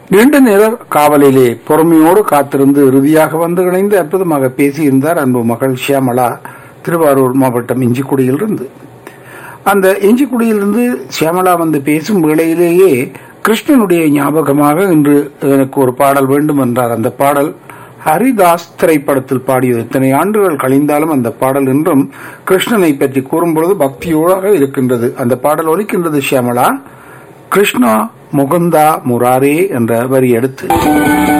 நீண்ட நேர காவலிலே பொறுமையோடு காத்திருந்து இறுதியாக வந்து இணைந்து அற்புதமாக பேசியிருந்தார் அன்பு மகள் ஷியாமளா திருவாரூர் மாவட்டம் இஞ்சிக்குடியிலிருந்து அந்த இஞ்சிக்குடியிலிருந்து ஷியாமளா வந்து பேசும் வேளையிலேயே கிருஷ்ணனுடைய ஞாபகமாக இன்று எனக்கு ஒரு பாடல் வேண்டும் என்றார் அந்த பாடல் ஹரிதாஸ் திரைப்படத்தில் பாடியது இத்தனை ஆண்டுகள் கழிந்தாலும் அந்த பாடல் இன்றும் கிருஷ்ணனை பற்றி கூறும்பொழுது பக்தியோடாக இருக்கின்றது அந்த பாடல் ஒலிக்கின்றது ஷியாமளா கிருஷ்ணா முகுந்தா முராரே என்ற வரி எடுத்து